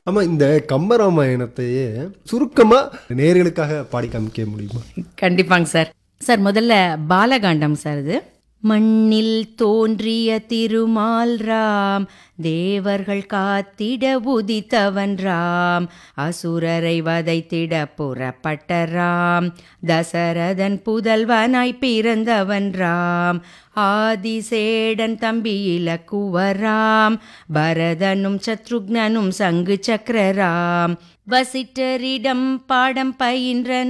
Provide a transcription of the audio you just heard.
ஆமா இந்த கம்பராமாயணத்தையே சுருக்கமா நேர்களுக்காக பாடி காமிக்க முடியுமா கண்டிப்பாங்க சார் சார் முதல்ல பாலகாண்டம் சார் இது மண்ணில் தோன்றிய திருமால் ராம் தேவர்கள் காத்திட உதித்தவன் ராம் அசுரரை வதைத்திட புறப்பட்ட ராம் தசரதன் புதல்வனாய் பிறந்தவன் ராம் ஆதிசேடன் தம்பி இலக்குவராம் பரதனும் சத்ருக்னனும் சங்கு சக்கரராம் வசிட்டரிடம் பாடம் பயின்ற